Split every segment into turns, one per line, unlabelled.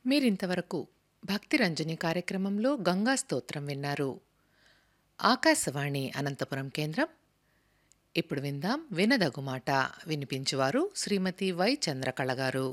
మీరింతవరకు భక్తిరంజని కార్యక్రమంలో గంగా స్తోత్రం విన్నారు ఆకాశవాణి అనంతపురం కేంద్రం ఇప్పుడు విందాం వినదగు మాట వినిపించువారు శ్రీమతి వై చంద్రకళ గారు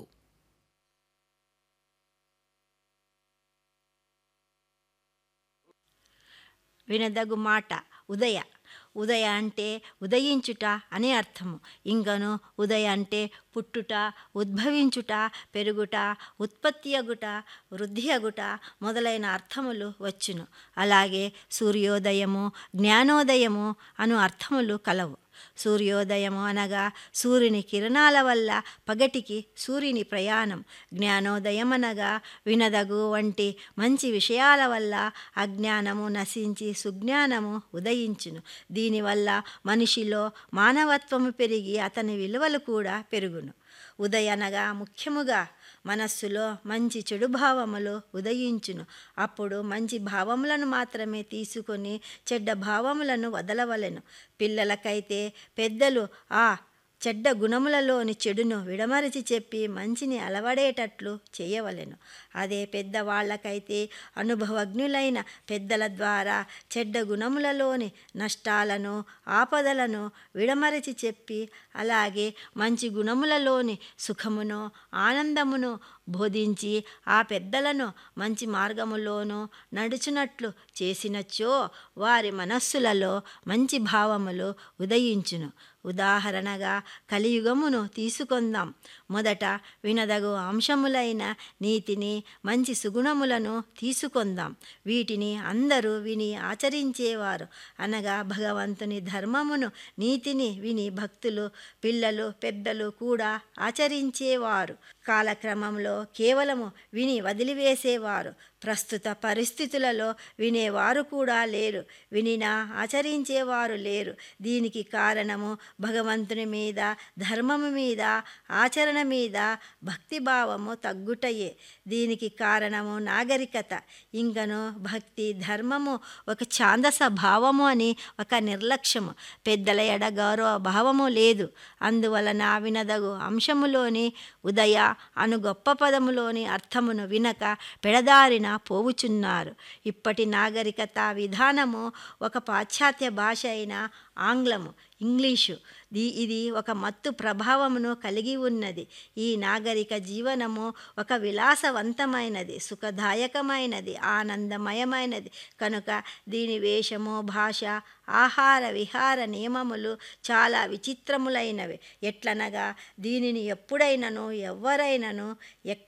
వినదగు మాట ఉదయ ఉదయ అంటే ఉదయించుట అనే అర్థము ఇంకను ఉదయ అంటే పుట్టుట ఉద్భవించుట పెరుగుట ఉత్పత్తి అగుట వృద్ధి అగుట మొదలైన అర్థములు వచ్చును అలాగే సూర్యోదయము జ్ఞానోదయము అను అర్థములు కలవు సూర్యోదయము అనగా సూర్యుని కిరణాల వల్ల పగటికి సూర్యుని ప్రయాణం జ్ఞానోదయం అనగా వినదగు వంటి మంచి విషయాల వల్ల అజ్ఞానము నశించి సుజ్ఞానము ఉదయించును దీనివల్ల మనిషిలో మానవత్వము పెరిగి అతని విలువలు కూడా పెరుగును ఉదయనగా ముఖ్యముగా మనస్సులో మంచి చెడు భావములు ఉదయించును అప్పుడు మంచి భావములను మాత్రమే తీసుకొని చెడ్డ భావములను వదలవలెను పిల్లలకైతే పెద్దలు ఆ చెడ్డ గుణములలోని చెడును విడమరిచి చెప్పి మంచిని అలవడేటట్లు చేయవలెను అదే పెద్దవాళ్ళకైతే అనుభవజ్ఞులైన పెద్దల ద్వారా చెడ్డ గుణములలోని నష్టాలను ఆపదలను విడమరిచి చెప్పి అలాగే మంచి గుణములలోని సుఖమును ఆనందమును బోధించి ఆ పెద్దలను మంచి మార్గములోనూ నడుచునట్లు చేసినచో వారి మనస్సులలో మంచి భావములు ఉదయించును ఉదాహరణగా కలియుగమును తీసుకొందాం మొదట వినదగు అంశములైన నీతిని మంచి సుగుణములను తీసుకొందాం వీటిని అందరూ విని ఆచరించేవారు అనగా భగవంతుని ధర్మమును నీతిని విని భక్తులు పిల్లలు పెద్దలు కూడా ఆచరించేవారు కాలక్రమంలో కేవలము విని వదిలివేసేవారు ప్రస్తుత పరిస్థితులలో వినేవారు కూడా లేరు వినినా ఆచరించేవారు లేరు దీనికి కారణము భగవంతుని మీద ధర్మము మీద ఆచరణ మీద భక్తిభావము తగ్గుటయే దీనికి కారణము నాగరికత ఇంకను భక్తి ధర్మము ఒక ఛాందస భావము అని ఒక నిర్లక్ష్యము పెద్దల ఎడ గౌరవ భావము లేదు అందువలన వినదగు అంశములోని ఉదయ అను గొప్ప పదములోని అర్థమును వినక పెడదారిన పోవుచున్నారు ఇప్పటి నాగరికత విధానము ఒక పాశ్చాత్య భాష అయిన ఆంగ్లము ఇంగ్లీషు ది ఇది ఒక మత్తు ప్రభావమును కలిగి ఉన్నది ఈ నాగరిక జీవనము ఒక విలాసవంతమైనది సుఖదాయకమైనది ఆనందమయమైనది కనుక దీని వేషము భాష ఆహార విహార నియమములు చాలా విచిత్రములైనవి ఎట్లనగా దీనిని ఎప్పుడైనను ఎవరైనను